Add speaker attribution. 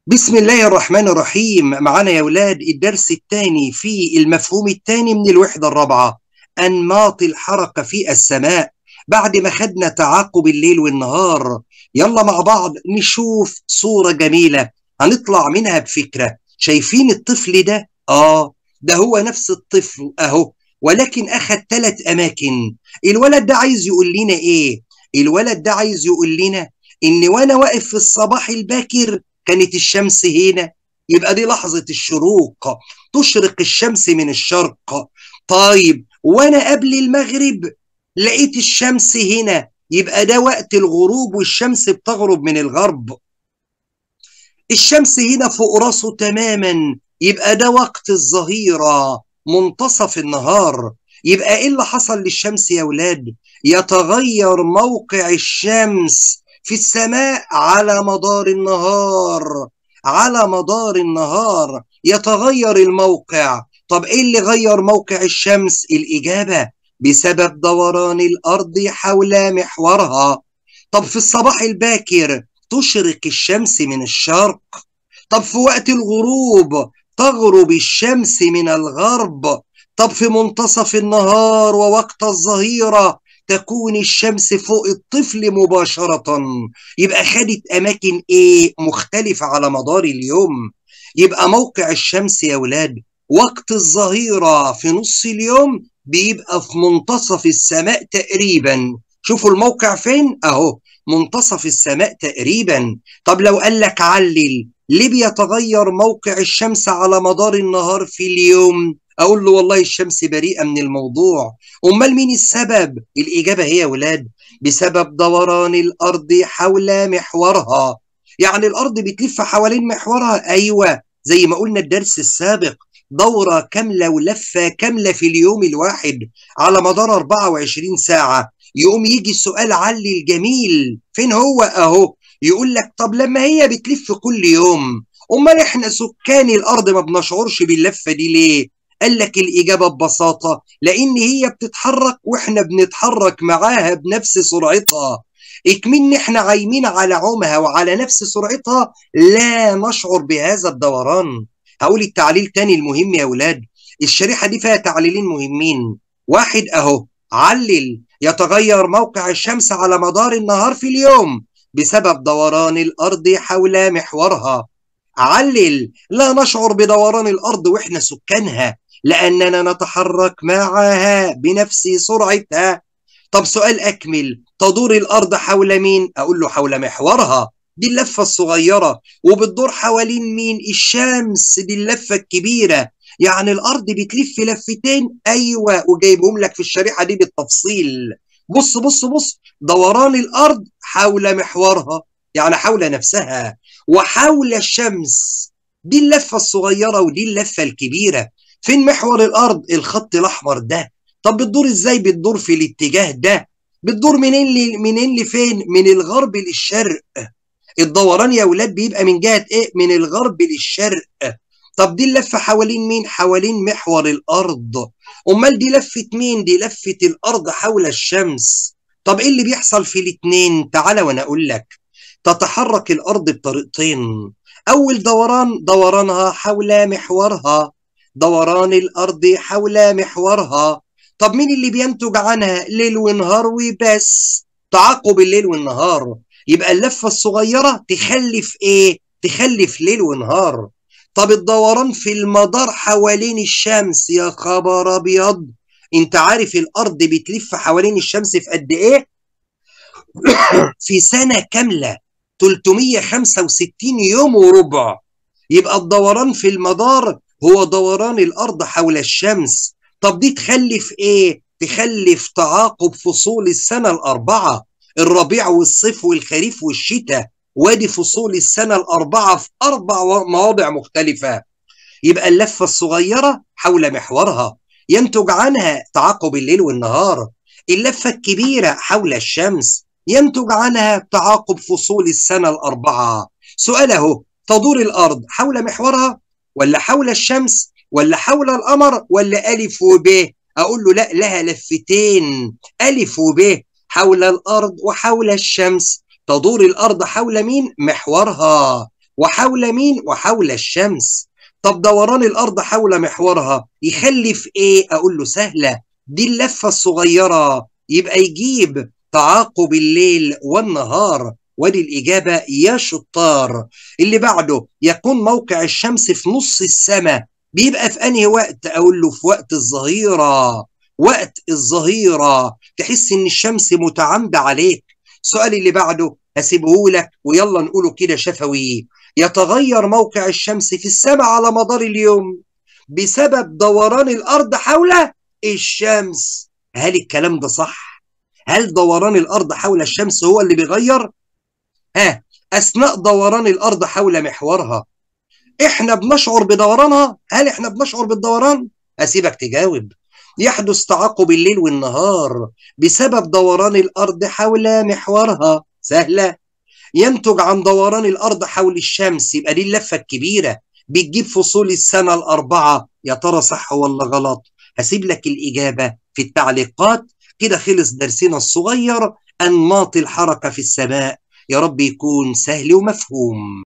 Speaker 1: بسم الله الرحمن الرحيم معنا يا ولاد الدرس الثاني في المفهوم الثاني من الوحدة الرابعة أنماط الحركة في السماء بعد ما خدنا تعاقب الليل والنهار يلا مع بعض نشوف صورة جميلة هنطلع منها بفكرة شايفين الطفل ده؟ آه ده هو نفس الطفل أهو ولكن أخذ ثلاث أماكن الولد ده عايز يقول لنا إيه؟ الولد ده عايز يقول لنا إن وأنا واقف في الصباح الباكر كانت الشمس هنا يبقى دي لحظة الشروق تشرق الشمس من الشرق طيب وانا قبل المغرب لقيت الشمس هنا يبقى ده وقت الغروب والشمس بتغرب من الغرب الشمس هنا فوق راسه تماما يبقى ده وقت الظهيرة منتصف النهار يبقى ايه اللي حصل للشمس يا ولاد يتغير موقع الشمس في السماء على مدار النهار على مدار النهار يتغير الموقع طب ايه اللي غير موقع الشمس الاجابه بسبب دوران الارض حول محورها طب في الصباح الباكر تشرق الشمس من الشرق طب في وقت الغروب تغرب الشمس من الغرب طب في منتصف النهار ووقت الظهيره تكون الشمس فوق الطفل مباشرة يبقى خدت أماكن إيه مختلفة على مدار اليوم يبقى موقع الشمس يا ولاد وقت الظهيرة في نص اليوم بيبقى في منتصف السماء تقريبا شوفوا الموقع فين أهو منتصف السماء تقريبا طب لو قال لك علل ليه بيتغير موقع الشمس على مدار النهار في اليوم اقول له والله الشمس بريئه من الموضوع امال مين السبب الاجابه هي يا ولاد بسبب دوران الارض حول محورها يعني الارض بتلف حوالين محورها ايوه زي ما قلنا الدرس السابق دورة كاملة ولفة كاملة في اليوم الواحد على مدار 24 ساعة يقوم يجي السؤال علي الجميل فين هو اهو يقول لك طب لما هي بتلف كل يوم امال احنا سكان الارض ما بنشعرش باللفة دي ليه قال لك الإجابة ببساطة لأن هي بتتحرك وإحنا بنتحرك معاها بنفس سرعتها اكمن احنا عايمين على عومها وعلى نفس سرعتها لا نشعر بهذا الدوران هقول التعليل تاني المهم يا ولاد الشريحة دي فيها تعليلين مهمين واحد اهو علل يتغير موقع الشمس على مدار النهار في اليوم بسبب دوران الأرض حول محورها علل لا نشعر بدوران الأرض وإحنا سكانها لأننا نتحرك معها بنفس سرعتها طب سؤال أكمل تدور الأرض حول مين؟ أقول له حول محورها دي اللفة الصغيرة وبتدور حوالين مين؟ الشمس دي اللفة الكبيرة يعني الأرض بتلف لفتين أيوة وجايبهم لك في الشريحة دي بالتفصيل بص بص بص دوران الأرض حول محورها يعني حول نفسها وحول الشمس دي اللفة الصغيرة ودي اللفة الكبيرة فين محور الارض الخط الاحمر ده طب بتدور ازاي بتدور في الاتجاه ده بتدور منين ل... منين لفين من الغرب للشرق الدوران يا ولاد بيبقى من جهه ايه من الغرب للشرق طب دي اللفه حوالين مين حوالين محور الارض امال دي لفه مين دي لفه الارض حول الشمس طب ايه اللي بيحصل في الاثنين تعالى وانا اقول لك تتحرك الارض بطريقتين اول دوران دورانها حول محورها دوران الأرض حول محورها طب مين اللي بينتج عنها ليل ونهار وبس تعاقب الليل والنهار يبقى اللفة الصغيرة تخلف ايه تخلف ليل ونهار طب الدوران في المدار حوالين الشمس يا خبر ابيض انت عارف الارض بتلف حوالين الشمس في قد ايه في سنة كاملة 365 يوم وربع يبقى الدوران في المدار هو دوران الارض حول الشمس طب دي تخلف ايه تخلف تعاقب فصول السنه الاربعه الربيع والصيف والخريف والشتاء وادي فصول السنه الاربعه في اربع مواضع مختلفه يبقى اللفه الصغيره حول محورها ينتج عنها تعاقب الليل والنهار اللفه الكبيره حول الشمس ينتج عنها تعاقب فصول السنه الاربعه سؤال اهو تدور الارض حول محورها ولا حول الشمس ولا حول القمر ولا ألف وب أقول له لا لها لفتين ألف وب حول الأرض وحول الشمس تدور الأرض حول مين محورها وحول مين وحول الشمس طب دوران الارض حول محورها يخلف ايه اقول له سهله دي اللفه الصغيره يبقى يجيب تعاقب الليل والنهار ودي الإجابة يا شطار اللي بعده يكون موقع الشمس في نص السماء بيبقى في أنهي وقت أقول له في وقت الظهيرة وقت الظهيرة تحس إن الشمس متعامدة عليك السؤال اللي بعده هسيبه لك ويلا نقوله كده شفوي يتغير موقع الشمس في السماء على مدار اليوم بسبب دوران الأرض حول الشمس هل الكلام ده صح؟ هل دوران الأرض حول الشمس هو اللي بيغير؟ ها أثناء دوران الأرض حول محورها إحنا بنشعر بدورانها؟ هل إحنا بنشعر بالدوران؟ أسيبك تجاوب يحدث تعاقب الليل والنهار بسبب دوران الأرض حول محورها سهلة ينتج عن دوران الأرض حول الشمس يبقى دي اللفة الكبيرة بتجيب فصول السنة الأربعة يا ترى صح ولا غلط هسيب لك الإجابة في التعليقات كده خلص درسنا الصغير أنماط الحركة في السماء يا رب يكون سهل ومفهوم